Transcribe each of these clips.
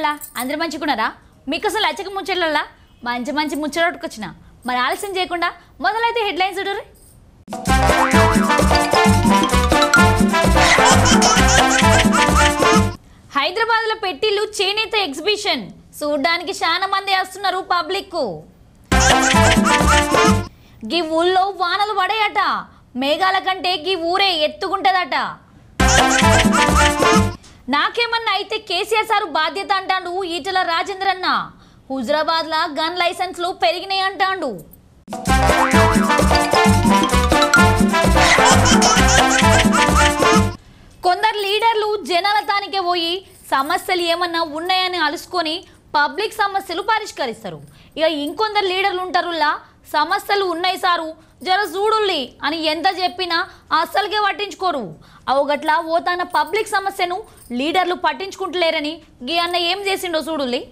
పిల్లలా అందరు మంచిగున్నారా మీకు అసలు అచ్చక ముచ్చట్లలా మంచి మంచి ముచ్చటకొచ్చిన మరి ఆలస్యం చేయకుండా మొదలైతే హెడ్లైన్స్ చూడరు హైదరాబాద్లో పెట్టిల్లు చేనేత ఎగ్జిబిషన్ చూడ్డానికి చాలా మంది వస్తున్నారు పబ్లిక్ గీ ఊళ్ళో వానలు పడేయట మేఘాల కంటే గీ ఊరే ఎత్తుకుంటదట నాకేమన్నా అయితే కేసీఆర్ సారు బాధ్యత అంటాడు ఈటల రాజేంద్రన్న హుజరాబాద్ లా గన్ లైసెన్స్లు పెరిగినాయి అంటాడు కొందరు లీడర్లు జనాల తానికే పోయి సమస్యలు ఏమన్నా ఉన్నాయని అలుసుకొని పబ్లిక్ సమస్యలు పరిష్కరిస్తారు ఇక ఇంకొందరు లీడర్లు ఉంటారులా సమస్యలు ఉన్నాయి సారు జర చూడుల్లి అని ఎంత చెప్పినా అస్సలుకే పట్టించుకోరు అవగట్లా ఓ తన పబ్లిక్ సమస్యను లీడర్లు పట్టించుకుంటలేరని గీ అన్న ఏం చేసిండో చూడుల్లి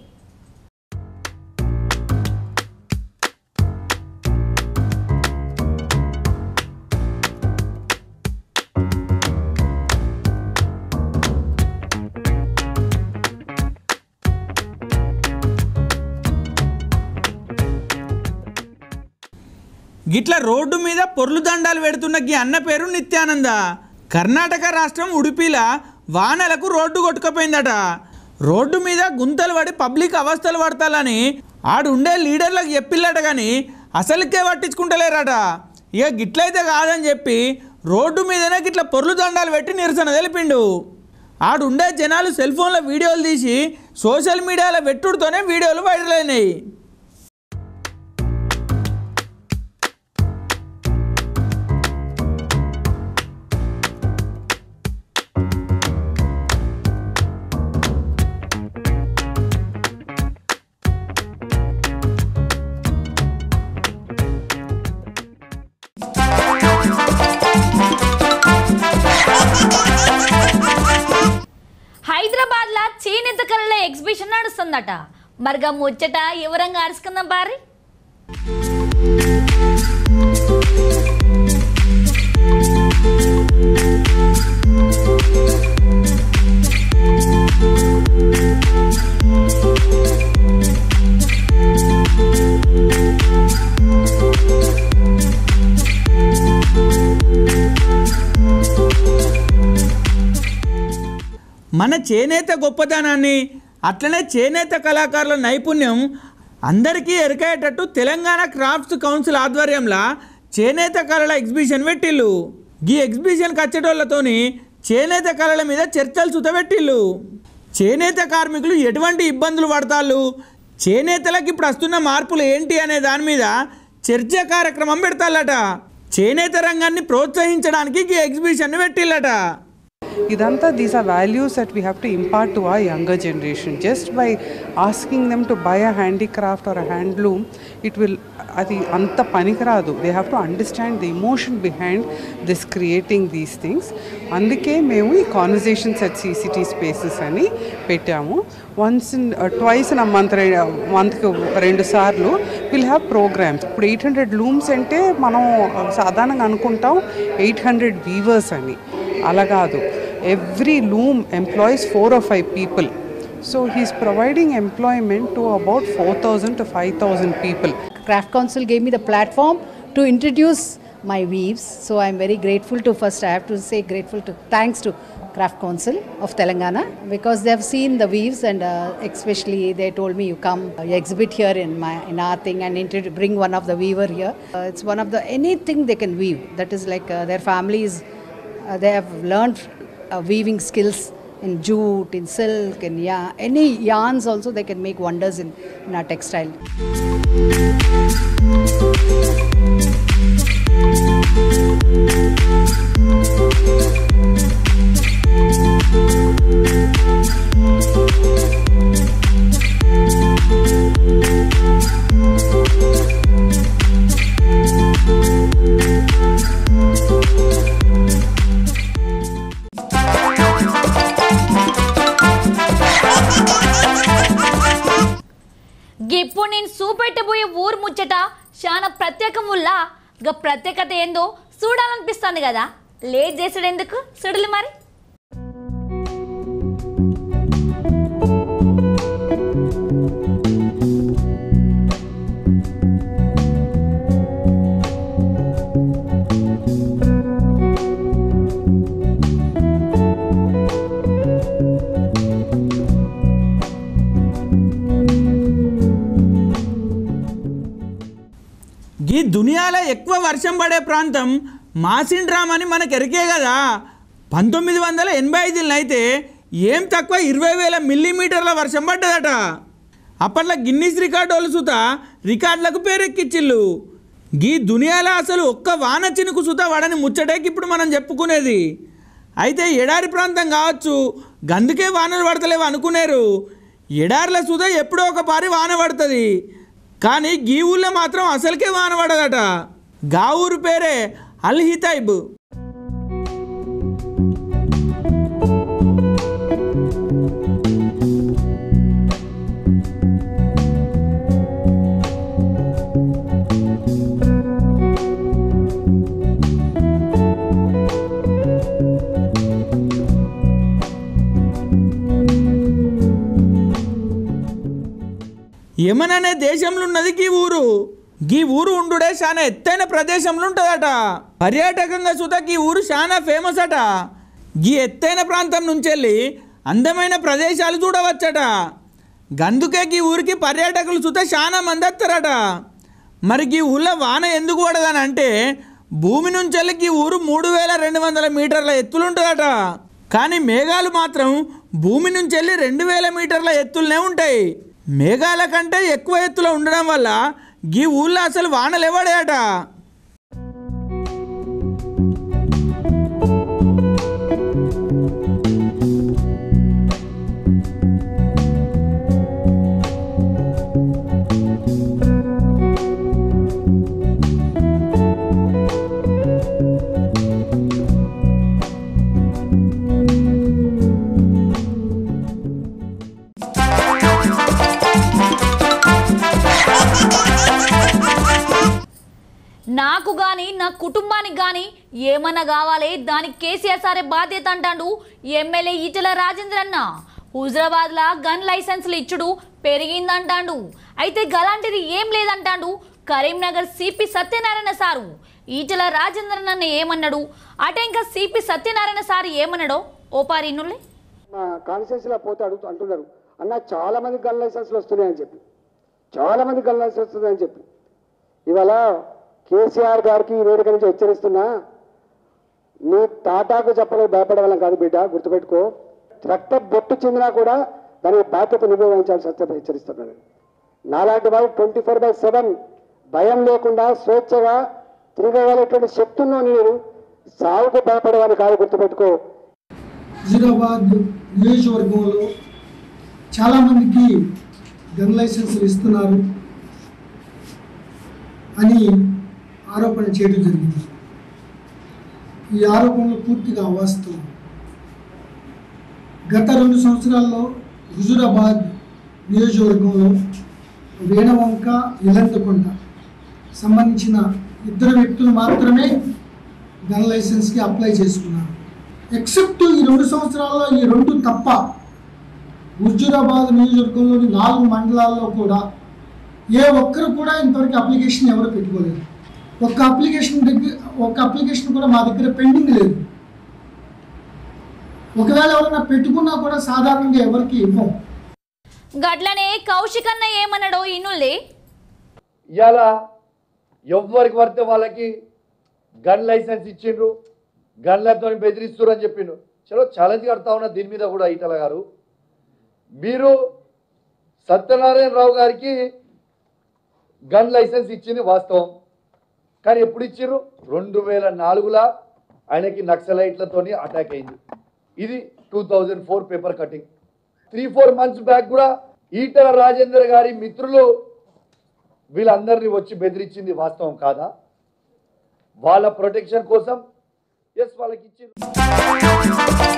గిట్ల రోడ్డు మీద పొర్లు దండాలు పెడుతున్న గీ అన్న పేరు నిత్యానంద కర్ణాటక రాష్ట్రం ఉడిపిలా వానలకు రోడ్డు కొట్టుకుపోయిందట రోడ్డు మీద గుంతలు పడి పబ్లిక్ అవస్థలు పడతాలని ఆడుండే లీడర్లకు చెప్పిల్లట కానీ అసలుకే పట్టించుకుంటలేరట ఇక గిట్లయితే కాదని చెప్పి రోడ్డు మీదనే గిట్ల పొర్లు దండాలు పెట్టి నిరసన తెలిపిండు ఆడుండే జనాలు సెల్ ఫోన్లో వీడియోలు తీసి సోషల్ మీడియాలో పెట్టుడుతోనే వీడియోలు వైరల్ అయినాయి హైదరాబాద్ లా చేనేత కళల ఎగ్జిబిషన్ నడుస్తుందట మరిగా ముచ్చట ఎవరంగా అరుచుకుందాం బారి మన చేనేత గొప్పతనాన్ని అట్లనే చేనేత కళాకారుల నైపుణ్యం అందరికీ ఎరకయ్యేటట్టు తెలంగాణ క్రాఫ్ట్స్ కౌన్సిల్ ఆధ్వర్యంలో చేనేత కళల ఎగ్జిబిషన్ పెట్టిల్లు ఈ ఎగ్జిబిషన్కి వచ్చేటోళ్ళతోని చేనేత కళల మీద చర్చలు సుతపెట్టిల్లు చేనేత కార్మికులు ఎటువంటి ఇబ్బందులు పడతాళ్ళు చేనేతలకు ఇప్పుడు వస్తున్న మార్పులు ఏంటి అనే దాని మీద చర్చ కార్యక్రమం పెడతాళ్ళట చేనేత రంగాన్ని ప్రోత్సహించడానికి ఈ ఎగ్జిబిషన్ పెట్టిల్లట ఇదంతా these are values that we have to impart to our younger generation just by asking them to buy a handicraft or a handloom it will అది అంత పనికిరాదు they have to understand the emotion behind this creating these things అందుకే మేము ఈ conversations at CCT spaces అని పెట్టాము once in twice in a month మంత్కి రెండు సార్లు విల్ హ్యావ్ ప్రోగ్రామ్స్ ఇప్పుడు ఎయిట్ హండ్రెడ్ లూమ్స్ అంటే మనం సాధారణంగా అనుకుంటాం ఎయిట్ హండ్రెడ్ వీవర్స్ అని అలా కాదు every loom employees four or five people so he's providing employment to about four thousand to five thousand people Craft Council gave me the platform to introduce my weaves. So I'm very grateful to first I have to say grateful to thanks to Craft Council of Telangana because they've seen the weaves and uh, especially they told me you come uh, you exhibit here in my in our thing and intro- bring one of the weaver here. Uh, it's one of the anything they can weave. That is like uh, their families uh, they have learned uh, weaving skills in jute, in silk, in yeah, any yarns also they can make wonders in, in our textile. ఇప్పుడు నేను చూపెట్టబోయే ఊరు ముచ్చట చాలా ప్రత్యేకం వల్ల ఇక ప్రత్యేకత ఏందో చూడాలనిపిస్తుంది కదా లేట్ చేసాడు ఎందుకు చూడలే మరి ఈ దునియాలో ఎక్కువ వర్షం పడే ప్రాంతం మాసిండ్రామ్ అని మనకు ఎరికే కదా పంతొమ్మిది వందల ఎనభై ఐదులో అయితే ఏం తక్కువ ఇరవై వేల మిల్లీమీటర్ల వర్షం పడ్డదట అప్పట్లో గిన్నీస్ రికార్డు వాళ్ళు సుత రికార్డులకు పేరెక్కిచ్చిళ్ళు గీ దునియాలో అసలు ఒక్క వాన చినుకు సుత వడని ముచ్చటేకి ఇప్పుడు మనం చెప్పుకునేది అయితే ఎడారి ప్రాంతం కావచ్చు గందుకే వానలు పడతలేవు అనుకునేరు ఎడార్ల సుధ ఎప్పుడో ఒక పారి వాన పడుతుంది కానీ గీ ఊళ్ళో మాత్రం అసలుకే వాన పడదట గా ఊరు పేరే అల్ హితైబ్ యమన్ అనే దేశంలో ఉన్నది గీ ఊరు గీ ఊరు ఉండుడే చాలా ఎత్తైన ప్రదేశంలో ఉంటుందట పర్యాటకంగా సుత గీ ఊరు చాలా ఫేమస్ అట గీ ఎత్తైన ప్రాంతం నుంచి వెళ్ళి అందమైన ప్రదేశాలు చూడవచ్చట గందుకే గీ ఊరికి పర్యాటకులు సుత చాలా మంది వస్తారట మరి గీ ఊళ్ళో వాన ఎందుకు పడదని అంటే భూమి నుంచి వెళ్ళి గీ ఊరు మూడు వేల రెండు వందల మీటర్ల ఎత్తులుంటుందట కానీ మేఘాలు మాత్రం భూమి నుంచి వెళ్ళి రెండు వేల మీటర్ల ఎత్తులనే ఉంటాయి మేఘాల కంటే ఎక్కువ ఎత్తులో ఉండడం వల్ల గీ ఊళ్ళో అసలు వానలు ఎవడాయట నాకు గాని నా కుటుంబానికి గాని ఏమన్నా కావాలి దానికి కేసీఆర్ సారే బాధ్యత అంటాడు ఎమ్మెల్యే ఈటల రాజేంద్ర అన్న హుజరాబాద్లా గన్ లైసెన్సులు ఇచ్చుడు పెరిగిందంటాడు అయితే గలాంటిది ఏం లేదంటాడు కరీంనగర్ సిపి సత్యనారాయణ సారు ఈటల రాజేంద్రన్ అన్న ఏమన్నాడు అటే ఇంకా సిపి సత్యనారాయణ సారు ఏమన్నాడో ఓ పారినులే మా కాన్స్టిట్యూన్సీలో పోతే అడుగుతూ అంటున్నారు అన్న చాలా మంది గన్ లైసెన్స్లు వస్తున్నాయని చెప్పి చాలా మంది గన్ లైసెన్స్ వస్తున్నాయని చెప్పి ఇవాళ కేసీఆర్ గారికి ఈ వేదిక నుంచి హెచ్చరిస్తున్నా నీ తాటాకు చెప్పలే భయపడే వాళ్ళం కాదు బిడ్డ గుర్తుపెట్టుకో రక్త బొట్టు చెందినా కూడా దానికి బాధ్యత నువ్వే వహించాల్సి వస్తే హెచ్చరిస్తున్నాను నాలాంటి వాళ్ళు ట్వంటీ ఫోర్ బై సెవెన్ భయం లేకుండా స్వేచ్ఛగా తిరగగలిగేటువంటి శక్తి ఉన్న నేను సాగుకు భయపడేవాడిని కాదు గుర్తుపెట్టుకో హుజురాబాద్ నియోజకవర్గంలో చాలామందికి గన్ లైసెన్సులు ఇస్తున్నారు అని ఆరోపణ చేయడం జరిగింది ఈ ఆరోపణలు పూర్తిగా అవాస్తవం గత రెండు సంవత్సరాల్లో హుజురాబాద్ నియోజకవర్గంలో వేణవంక ఇలంతకొండ సంబంధించిన ఇద్దరు వ్యక్తులు మాత్రమే గన్ లైసెన్స్కి అప్లై చేసుకున్నారు ఎక్సెప్ట్ ఈ రెండు సంవత్సరాల్లో ఈ రెండు తప్ప హుజూరాబాద్ నియోజకవర్గంలోని నాలుగు మండలాల్లో కూడా ఏ ఒక్కరు కూడా ఇంతవరకు అప్లికేషన్ ఎవరు పెట్టుకోలేదు ఒక్క అప్లికేషన్ దగ్గర ఒక్క అప్లికేషన్ కూడా మా దగ్గర పెండింగ్ లేదు ఒకవేళ ఎవరైనా పెట్టుకున్నా కూడా సాధారణంగా ఎవరికి ఇవ్వం గట్లనే కౌశిక్ అన్న ఏమన్నాడో ఇనులే ఇవాళ ఎవ్వరికి పడితే వాళ్ళకి గన్ లైసెన్స్ ఇచ్చిండ్రు గన్లతో బెదిరిస్తున్నారు అని చెప్పిండ్రు చలో ఛాలెంజ్ కడతా ఉన్నా దీని మీద కూడా ఈటల గారు మీరు సత్యనారాయణ రావు గారికి గన్ లైసెన్స్ ఇచ్చింది వాస్తవం కానీ ఎప్పుడు ఇచ్చిర్రు రెండు వేల నాలుగులా ఆయనకి నక్సలైట్లతోని అటాక్ అయింది ఇది two thousand four paper cutting three four months back కూడా ఈటల రాజేందర్ గారి మిత్రులు వీళ్ళందరినీ వచ్చి బెదిరించింది వాస్తవం కాదా వాళ్ళ ప్రొటెక్షన్ కోసం ఎస్ వాళ్ళకి ఇచ్చింది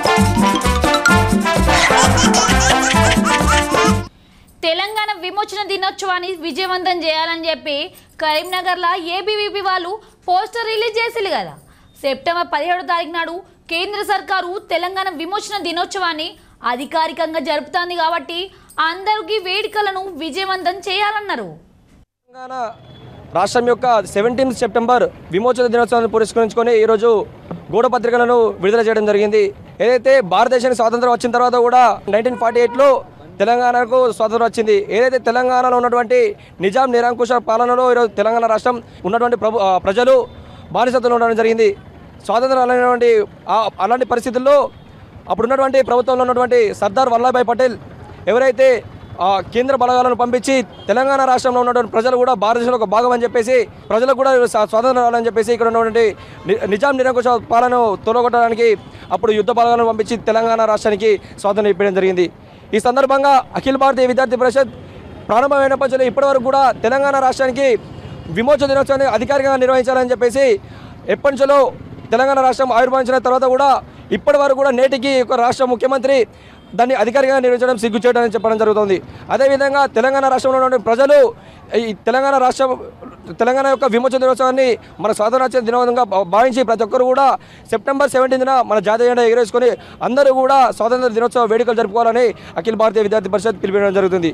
తెలంగాణ విమోచన దినోత్సవాన్ని విజయవంతం చేయాలని చెప్పి కరీంనగర్లో ఏబీవీపీ వాళ్ళు పోస్టర్ రిలీజ్ చేసిరు కదా సెప్టెంబర్ పదిహేడో తారీఖు నాడు కేంద్ర సర్కారు తెలంగాణ విమోచన దినోత్సవాన్ని అధికారికంగా జరుపుతోంది కాబట్టి అందరికీ వేడుకలను విజయవంతం చేయాలన్నారు తెలంగాణ రాష్ట్రం యొక్క సెవెంటీన్త్ సెప్టెంబర్ విమోచన దినోత్సవాన్ని పురస్కరించుకొని ఈరోజు గూఢ పత్రికలను విడుదల చేయడం జరిగింది ఏదైతే భారతదేశానికి స్వాతంత్రం వచ్చిన తర్వాత కూడా నైన్టీన్ ఫార్టీ ఎయిట్లో తెలంగాణకు స్వాతంత్రం వచ్చింది ఏదైతే తెలంగాణలో ఉన్నటువంటి నిజాం నిరంకుశ పాలనలో ఈరోజు తెలంగాణ రాష్ట్రం ఉన్నటువంటి ప్రభు ఆ, ప్రజలు బానిసత్వంలో ఉండడం జరిగింది స్వాతంత్రం అనేటువంటి ఆ- అలాంటి పరిస్థితుల్లో అప్పుడు ఉన్నటువంటి ప్రభుత్వంలో ఉన్నటువంటి సర్దార్ వల్లభాయ్ పటేల్ ఎవరైతే ఆ కేంద్ర బలగాలను పంపించి తెలంగాణ రాష్ట్రంలో ఉన్నటువంటి ప్రజలు కూడా భారతదేశంలో ఒక భాగం అని చెప్పేసి ప్రజలకు కూడా స్వా- స్వాతంత్రం రావాలని చెప్పేసి ఇక్కడ ఉన్నటువంటి ని- నిజాం నిరంకుశ పాలన తొలగొట్టడానికి అప్పుడు యుద్ధ బలగాలను పంపించి తెలంగాణ రాష్ట్రానికి స్వాతంత్రం ఇవ్వడం జరిగింది ఈ సందర్భంగా అఖిల భారతీయ విద్యార్థి పరిషత్ ప్రారంభమైన పక్షంలో ఇప్పటివరకు కూడా తెలంగాణ రాష్ట్రానికి విమోచన దినోత్సవాన్ని అధికారికంగా నిర్వహించాలని చెప్పేసి ఎప్పటి నుంచో తెలంగాణ రాష్ట్రం ఆవిర్భవించిన తర్వాత కూడా ఇప్పటి వరకు కూడా నేటికి ఒక రాష్ట్ర ముఖ్యమంత్రి దాన్ని అధికారికంగా నిర్వహించడం సిగ్గుచేయడం చెప్పడం జరుగుతుంది అదేవిధంగా తెలంగాణ రాష్ట్రంలో ఉన్న ప్రజలు ఈ తెలంగాణ రాష్ట్రం తెలంగాణ యొక్క విమోచన దినోత్సవాన్ని మన స్వాతంత్ర దినోత్సవంగా భా- భావించి ప్రతి ఒక్కరు కూడా సెప్టెంబర్ సెవెంటీన్త్న మన జాతీయ జెండా ఎగరేసుకొని అందరూ కూడా స్వాతంత్ర దినోత్సవ వేడుకలు జరుపుకోవాలని అఖిల భారతీయ విద్యార్థి పరిషత్ పిలిపించడం జరుగుతుంది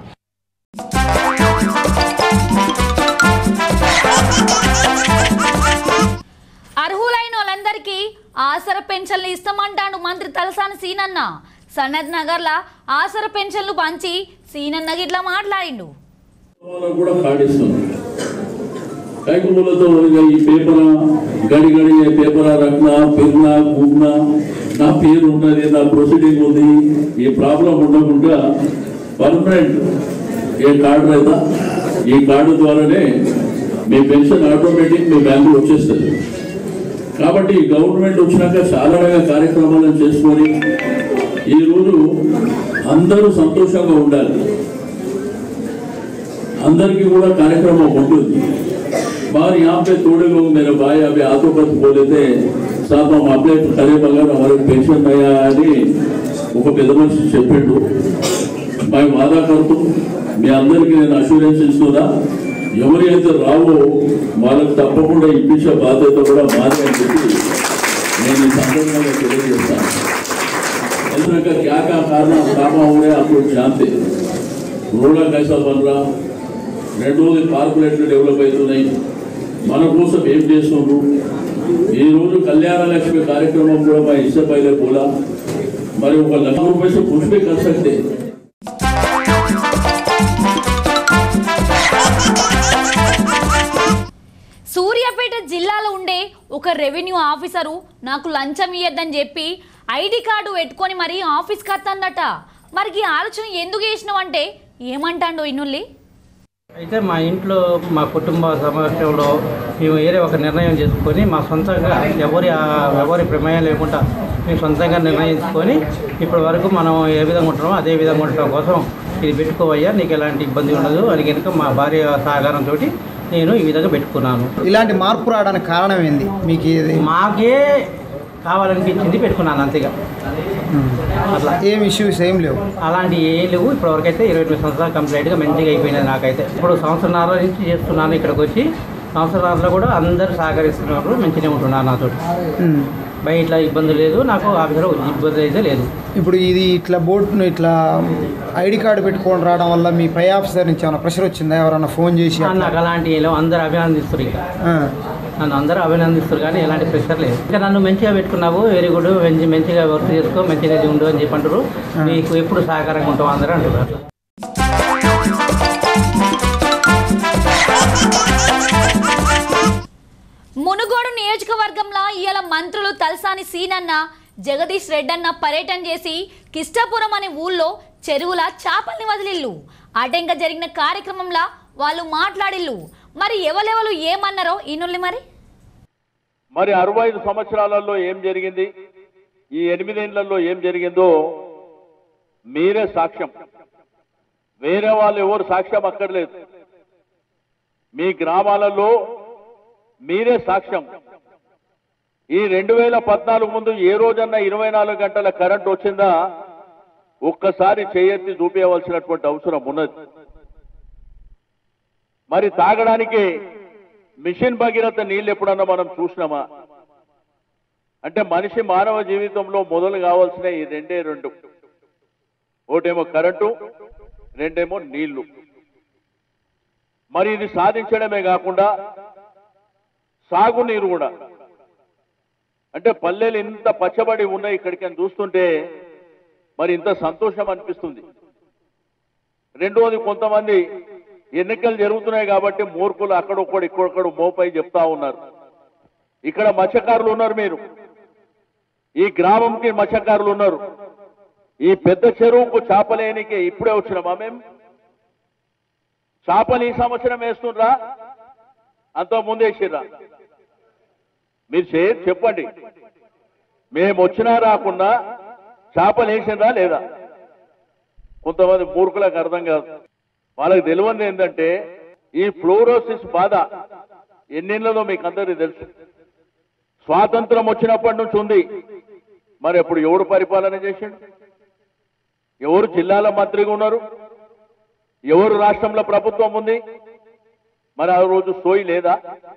అర్హులైన వాళ్ళందరికీ ఆసర పెన్షన్లు ఇస్తామంటాడు మంత్రి తలసాని సీనన్న సనత్ నగర్ల ఆసర పెన్షన్లు పంచి సీనన్న గిట్లా మాట్లాడిండు వాళ్ళకు కూడా కాడిస్తుంది కైకులతో ఈ పేపర్ గడి గడి పేపర్ రత్న పెరున గుమ్న నా పేరు ఉన్నది నా ప్రొసీడింగ్ ఉంది ఈ ప్రాబ్లం ఉండకుండా పర్మనెంట్ ఏ కార్డు రైతా ఈ కార్డు ద్వారానే మీ పెన్షన్ ఆటోమేటిక్ మీ బ్యాంకు వచ్చేస్తుంది కాబట్టి ఈ గవర్నమెంట్ వచ్చినాక చాలా రకాల కార్యక్రమాలను చేసుకొని ఈరోజు అందరూ సంతోషంగా ఉండాలి अंदर की पूरा कार्यक्रम मौजूद बाहर यहाँ पे थोड़े लोग मेरे भाई अभी हाथों पर बोले थे साहब हम अप्लाई करे बगैर हमारे पेंशन అయ్యా అని ఒక పెద్ద మనిషి చెప్పిండు మేము వాదా కడుతూ మీ అందరికీ నేను అష్యూరెన్స్ ఇస్తున్నా ఎవరి అయితే రావో వాళ్ళకి తప్పకుండా ఇప్పించే బాధ్యత కూడా మాదే అని చెప్పి నేను ఈ సందర్భంగా తెలియజేస్తాను ఎందుకంటే क्या क्या कारण काम हो रहे आप लोग जानते रोड़ा कैसा बन रहा రెండోది కార్పొరేట్లు డెవలప్ అవుతున్నాయి మన కోసం ఏం చేస్తున్నారు ఈ రోజు కళ్యాణ లక్ష్మి కార్యక్రమం కూడా మా ఇష్ట పైలే పోలా మరి ఒక లక్ష రూపాయలు కుछ भी कर सकते సూర్యాపేట జిల్లాలో ఉండే ఒక రెవెన్యూ ఆఫీసరు నాకు లంచం ఇయ్యద్దని చెప్పి ఐడి కార్డు పెట్టుకొని మరి ఆఫీస్కి వస్తుందట మరి ఈ ఆలోచన ఎందుకు చేసినావంటే ఏమంటాండో ఇన్నుల్లి అయితే మా ఇంట్లో మా కుటుంబ సమస్యలో మేము వేరే ఒక నిర్ణయం చేసుకొని మా సొంతంగా ఎవరి ఆ- ఎవరి ప్రమేయం లేకుండా మేము సొంతంగా నిర్ణయించుకొని ఇప్పటి వరకు మనం ఏ విధంగా ఉంటున్నామో అదే విధంగా ఉండటం కోసం ఇది పెట్టుకోవయ్యా నీకు ఎలాంటి ఇబ్బంది ఉండదు అని కనుక మా భార్య సహకారంతో నేను ఈ విధంగా పెట్టుకున్నాను ఇలాంటి మార్పు రావడానికి కారణం ఏంది మీకు ఇది మాకే కావాలనిపించింది పెట్టుకున్నాను అంతేగా అట్లా ఏం ఇష్యూస్ ఏం లేవు అలాంటి ఏం లేవు ఇప్పటివరకైతే ఇరవై ఎనిమిది సంవత్సరాలు కంప్లీట్గా మంచిగా అయిపోయినది నాకైతే ఇప్పుడు సంవత్సరాల నుంచి చేస్తున్నాను ఇక్కడికి వచ్చి సంవత్సరాల్లో కూడా అందరూ సహకరిస్తున్నారు మంచిగా ఉంటున్నారు నాతో ఉమ్. బయట ఇట్లా ఇబ్బంది లేదు నాకు ఆఫీసులో ఇబ్బంది అయితే లేదు ఇప్పుడు ఇది ఇట్లా బోర్డును ఇట్లా ఐడి కార్డు పెట్టుకొని రావడం వల్ల మీ పై ఆఫీసర్ నుంచి ఏమైనా ప్రెషర్ వచ్చిందా ఎవరైనా ఫోన్ చేసి అట్లా? నాకు అలాంటి ఏం లేవు. అందరూ అభినందిస్తారు ఇక ఆ. నన్ను అందరూ అభినందిస్తారు కానీ ఎలాంటి ప్రెషర్ లేదు ఇంకా నన్ను మంచిగా పెట్టుకున్నావు వెరీ గుడ్ మంచి మంచిగా వర్క్ చేసుకో మంచిగా ఉండు అని చెప్పి అంటారు నీకు ఎప్పుడు సహకారంగా ఉంటావు అందరూ అంటారు అట్లా మునుగోడు నియోజకవర్గంలో ఇవాళ మంత్రులు తలసాని సీనన్న జగదీష్ రెడ్డన్న పర్యటన చేసి కిష్టాపురం అనే ఊళ్ళో చెరువుల చేపల్ని వదిలిల్లు అటెంక జరిగిన కార్యక్రమంలో వాళ్ళు మాట్లాడిల్లు మరి ఎవరెవరు ఏమన్నారో ఈనుల్ని మరి మరి అరవై ఐదు సంవత్సరాలలో ఏం జరిగింది ఈ ఎనిమిదేళ్లలో ఏం జరిగిందో మీరే సాక్ష్యం వేరే వాళ్ళు ఎవరు సాక్ష్యం అక్కర్లేదు మీ గ్రామాలలో మీరే సాక్ష్యం ఈ రెండు వేల పద్నాలుగు ముందు ఏ రోజన్నా ఇరవై నాలుగు గంటల కరెంట్ వచ్చిందా ఒక్కసారి చేయెత్తి చూపించవలసినటువంటి అవసరం ఉన్నది మరి తాగడానికి మిషన్ భగీరథ నీళ్ళు ఎప్పుడన్నా మనం చూసినామా అంటే మనిషి మానవ జీవితంలో మొదలు కావాల్సిన ఈ రెండే రెండు ఒకటేమో కరెంటు రెండేమో నీళ్లు మరి ఇది సాధించడమే కాకుండా సాగునీరు కూడా అంటే పల్లెలు ఇంత పచ్చబడి ఉన్నాయి ఇక్కడికి అని చూస్తుంటే మరి ఇంత సంతోషం అనిపిస్తుంది రెండోది కొంతమంది ఎన్నికలు జరుగుతున్నాయి కాబట్టి మూర్ఖులు అక్కడొక్కడు ఇక్కడొక్కడు మోపై చెప్తా ఉన్నారు ఇక్కడ మత్స్యకారులు ఉన్నారు మీరు ఈ గ్రామంకి మత్స్యకారులు ఉన్నారు ఈ పెద్ద చెరువుకు చేపలేనికి ఇప్పుడే వచ్చినామా మేము చేపలు ఈ సంవత్సరం వేస్తుండ్రా అంత ముందు వేసిర్రా మీరు చే చెప్పండి మేము వచ్చినా రాకుండా చేపలు వేసిండ్రా లేదా కొంతమంది మూర్ఖులకు అర్థం కాదు వాళ్ళకి తెలియంది ఏంటంటే ఈ ఫ్లోరోసిస్ బాధ ఎన్నేళ్లలో మీకు అందరికీ తెలుసు స్వాతంత్రం వచ్చినప్పటి నుంచి ఉంది మరి ఇప్పుడు ఎవడు పరిపాలన చేసిండు ఎవరు జిల్లాల మంత్రిగా ఉన్నారు ఎవరు రాష్ట్రంలో ప్రభుత్వం ఉంది మరి ఆ రోజు సోయి లేదా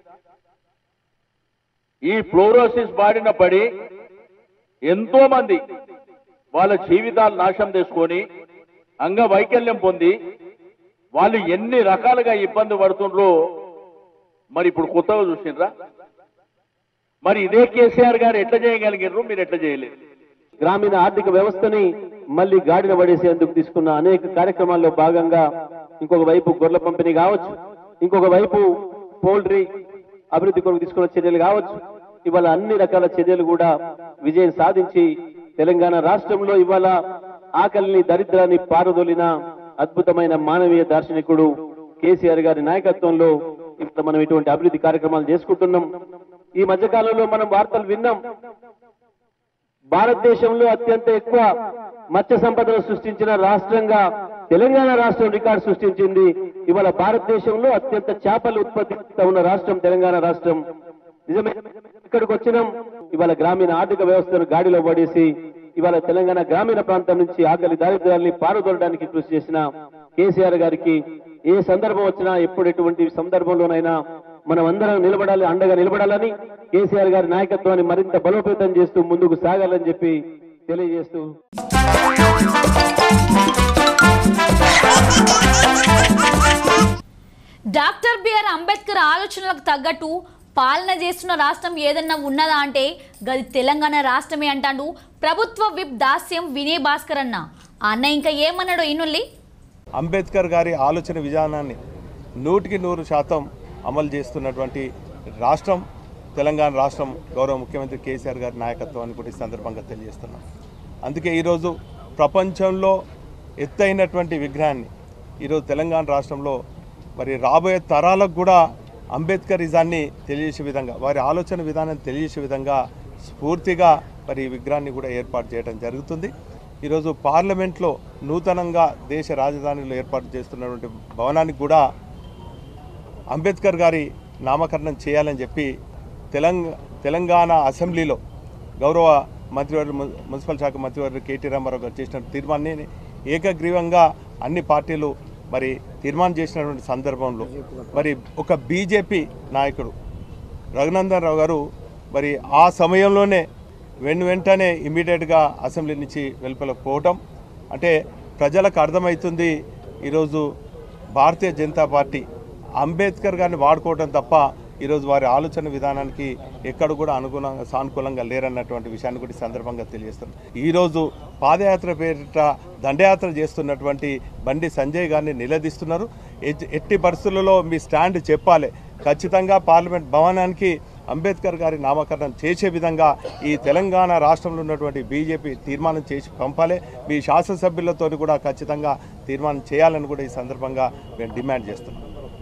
ఈ ఫ్లోరోసిస్ బారిన పడి ఎంతో మంది వాళ్ళ జీవితాలు నాశనం చేసుకొని అంగవైకల్యం పొంది వాళ్ళు ఎన్ని రకాలుగా ఇబ్బంది పడుతుండ్రో మరి ఇప్పుడు కొత్తగా చూసిండ్రా మరి ఇదే కేసీఆర్ గారు ఎట్లా చేయగలిగారు మీరు ఎట్లా చేయలేరు గ్రామీణ ఆర్థిక వ్యవస్థని మళ్ళీ గాడిన పడేసేందుకు తీసుకున్న అనేక కార్యక్రమాల్లో భాగంగా ఇంకొక వైపు గొర్రెల పంపిణీ కావచ్చు ఇంకొక వైపు పౌల్ట్రీ అభివృద్ధి కొరకు తీసుకున్న చర్యలు కావచ్చు ఇవాళ అన్ని రకాల చర్యలు కూడా విజయం సాధించి తెలంగాణ రాష్ట్రంలో ఇవాళ ఆకలిని దరిద్రాన్ని పారదోలిన అద్భుతమైన మానవీయ దార్శనికుడు కేసీఆర్ గారి నాయకత్వంలో ఇప్పుడు మనం ఇటువంటి అభివృద్ధి కార్యక్రమాలు చేసుకుంటున్నాం ఈ మధ్యకాలంలో మనం వార్తలు విన్నాం భారతదేశంలో అత్యంత ఎక్కువ మత్స్య సంపదను సృష్టించిన రాష్ట్రంగా తెలంగాణ రాష్ట్రం రికార్డు సృష్టించింది ఇవాళ భారతదేశంలో అత్యంత చేపలు ఉత్పత్తి ఉన్న రాష్ట్రం తెలంగాణ రాష్ట్రం నిజమే ఇక్కడికి వచ్చినాం ఇవాళ గ్రామీణ ఆర్థిక వ్యవస్థను గాడిలో పడేసి ఇవాళ తెలంగాణ గ్రామీణ ప్రాంతం నుంచి ఆకలి దారిద్ర్యాన్ని పారదోలడానికి కృషి చేసిన కేసీఆర్ గారికి ఏ సందర్భం వచ్చినా ఎప్పుడు ఎటువంటి సందర్భంలోనైనా మనం అందరం నిలబడాలి అండగా నిలబడాలని కేసీఆర్ గారి నాయకత్వాన్ని మరింత బలోపేతం చేస్తూ ముందుకు సాగాలని చెప్పి తెలియజేస్తూ డాక్టర్ బిఆర్ అంబేద్కర్ ఆలోచనలకు తగ్గట్టు పాలన చేస్తున్న రాష్ట్రం ఏదన్నా ఉన్నదా అంటే గది తెలంగాణ రాష్ట్రమే అంటాడు ప్రభుత్వ విప్ దాస్యం వినయ్ భాస్కర్ అన్న ఆ అన్న ఇంకా ఏమన్నాడో ఇనుల్లి అంబేద్కర్ గారి ఆలోచన విధానాన్ని నూటికి నూరు శాతం అమలు చేస్తున్నటువంటి రాష్ట్రం తెలంగాణ రాష్ట్రం గౌరవ ముఖ్యమంత్రి కేసీఆర్ గారి నాయకత్వాన్ని కూడా ఈ సందర్భంగా తెలియజేస్తున్నాం అందుకే ఈరోజు ప్రపంచంలో ఎత్తైనటువంటి విగ్రహాన్ని ఈరోజు తెలంగాణ రాష్ట్రంలో మరి రాబోయే తరాలకు కూడా అంబేద్కరిజాన్ని తెలియజేసే విధంగా వారి ఆలోచన విధానం తెలియజేసే విధంగా స్ఫూర్తిగా మరి ఈ విగ్రహాన్ని కూడా ఏర్పాటు చేయడం జరుగుతుంది ఈరోజు పార్లమెంట్లో నూతనంగా దేశ రాజధానిలో ఏర్పాటు చేస్తున్నటువంటి భవనానికి కూడా అంబేద్కర్ గారి నామకరణం చేయాలని చెప్పి తెలంగా తెలంగాణ అసెంబ్లీలో గౌరవ మంత్రివర్యులు ము- మున్సిపల్ శాఖ మంత్రివర్యులు కేటీ రామారావు గారు చేసిన తీర్మానాన్ని ఏకగ్రీవంగా అన్ని పార్టీలు మరి తీర్మానం చేసినటువంటి సందర్భంలో మరి ఒక బీజేపీ నాయకుడు రఘునందన్ రావు గారు మరి ఆ సమయంలోనే వెను వెంటనే ఇమీడియట్గా అసెంబ్లీ నుంచి వెలుపలకు పోవటం అంటే ప్రజలకు అర్థమవుతుంది ఈరోజు భారతీయ జనతా పార్టీ అంబేద్కర్ గారిని వాడుకోవడం తప్ప ఈరోజు వారి ఆలోచన విధానానికి ఎక్కడ కూడా అనుగుణంగా సానుకూలంగా లేరన్నటువంటి విషయాన్ని కూడా ఈ సందర్భంగా తెలియజేస్తున్నాను ఈరోజు పాదయాత్ర పేరిట దండయాత్ర చేస్తున్నటువంటి బండి సంజయ్ గారిని నిలదీస్తున్నారు ఎట్- ఎట్టి పరిస్థితులలో మీ స్టాండ్ చెప్పాలి ఖచ్చితంగా పార్లమెంట్ భవనానికి అంబేద్కర్ గారి నామకరణం చేసే విధంగా ఈ తెలంగాణ రాష్ట్రంలో ఉన్నటువంటి బీజేపీ తీర్మానం చేసి పంపాలి మీ శాసనసభ్యులతో కూడా ఖచ్చితంగా తీర్మానం చేయాలని కూడా ఈ సందర్భంగా మేము డిమాండ్ చేస్తున్నాం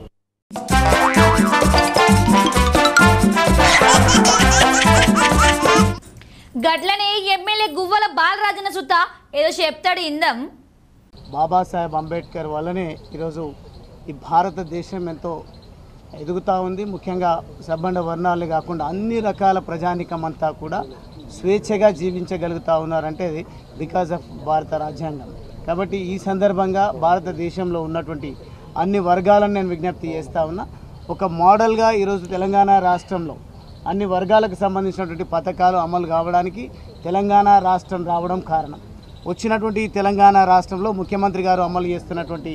గట్లనే ఎమ్మెల్యే గువ్వల బాలరాజన సుత ఏదో చెప్తాడు ఇందం బాబాసాహెబ్ అంబేద్కర్ వల్లనే ఈరోజు ఈ భారతదేశం ఎంతో ఎదుగుతూ ఉంది ముఖ్యంగా సబ్బండ వర్ణాలు కాకుండా అన్ని రకాల ప్రజానికం అంతా కూడా స్వేచ్ఛగా జీవించగలుగుతూ ఉన్నారంటే బికాజ్ ఆఫ్ భారత రాజ్యాంగం కాబట్టి ఈ సందర్భంగా భారతదేశంలో ఉన్నటువంటి అన్ని వర్గాలను నేను విజ్ఞప్తి చేస్తూ ఉన్నా ఒక మోడల్గా ఈరోజు తెలంగాణ రాష్ట్రంలో అన్ని వర్గాలకు సంబంధించినటువంటి పథకాలు అమలు కావడానికి తెలంగాణ రాష్ట్రం రావడం కారణం వచ్చినటువంటి ఈ తెలంగాణ రాష్ట్రంలో ముఖ్యమంత్రి గారు అమలు చేస్తున్నటువంటి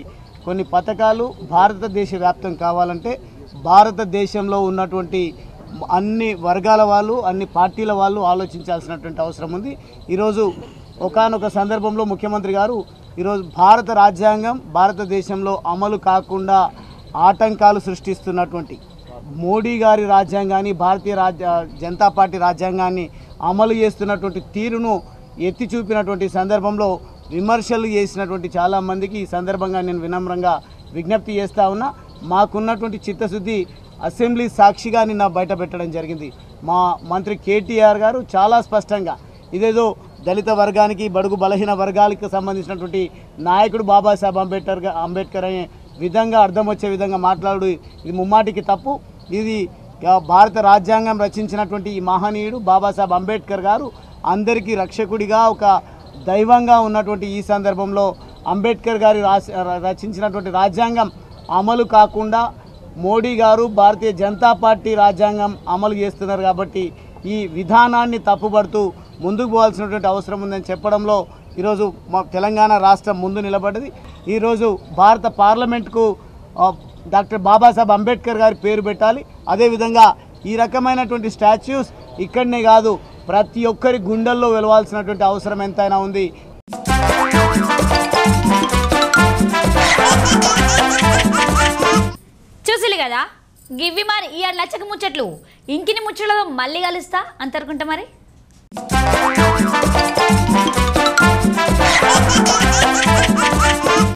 కొన్ని పథకాలు భారతదేశ వ్యాప్తం కావాలంటే భారతదేశంలో ఉన్నటువంటి అన్ని వర్గాల వాళ్ళు అన్ని పార్టీల వాళ్ళు ఆలోచించాల్సినటువంటి అవసరం ఉంది ఈరోజు ఒకానొక సందర్భంలో ముఖ్యమంత్రి గారు ఈరోజు భారత రాజ్యాంగం భారతదేశంలో అమలు కాకుండా ఆటంకాలు సృష్టిస్తున్నటువంటి మోడీ గారి రాజ్యాంగాన్ని భారతీయ రాజ్య జనతా పార్టీ రాజ్యాంగాన్ని అమలు చేస్తున్నటువంటి తీరును ఎత్తి చూపినటువంటి సందర్భంలో విమర్శలు చేసినటువంటి చాలామందికి ఈ సందర్భంగా నేను వినమ్రంగా విజ్ఞప్తి చేస్తా ఉన్నా మాకున్నటువంటి చిత్తశుద్ధి అసెంబ్లీ సాక్షిగా నిన్న బయట పెట్టడం జరిగింది మా మంత్రి కేటీఆర్ గారు చాలా స్పష్టంగా ఇదేదో దళిత వర్గానికి బడుగు బలహీన వర్గాలకు సంబంధించినటువంటి నాయకుడు బాబాసాహెబ్ అంబేద్కర్ గా- అంబేద్కర్ అనే విధంగా అర్థం వచ్చే విధంగా మాట్లాడు ఇది ముమ్మాటికి తప్పు ఇది ఆ, భారత రాజ్యాంగం రచించినటువంటి ఈ మహనీయుడు బాబాసాహెబ్ అంబేద్కర్ గారు అందరికీ రక్షకుడిగా ఒక దైవంగా ఉన్నటువంటి ఈ సందర్భంలో అంబేద్కర్ గారి రాసి ర- రచించినటువంటి రాజ్యాంగం అమలు కాకుండా మోడీ గారు భారతీయ జనతా పార్టీ రాజ్యాంగం అమలు చేస్తున్నారు కాబట్టి ఈ విధానాన్ని తప్పుపడుతూ ముందుకు పోవాల్సినటువంటి అవసరం ఉందని చెప్పడంలో ఈరోజు మా తెలంగాణ రాష్ట్రం ముందు నిలబడ్డది ఈరోజు భారత పార్లమెంట్కు ఆ, డాక్టర్ బాబాసాహెబ్ అంబేద్కర్ గారి పేరు పెట్టాలి అదేవిధంగా ఈ రకమైనటువంటి స్టాచ్యూస్ ఇక్కడనే కాదు ప్రతి ఒక్కరి గుండెల్లో వెలవాల్సినటువంటి అవసరం ఎంతైనా ఉంది చూసిలు కదా గివ్వి మరి ఈ లచ్చక ముచ్చట్లు ఇంకిని ముచ్చట్లతో మళ్ళీ కలుస్తా అంతరుకుంటా మరి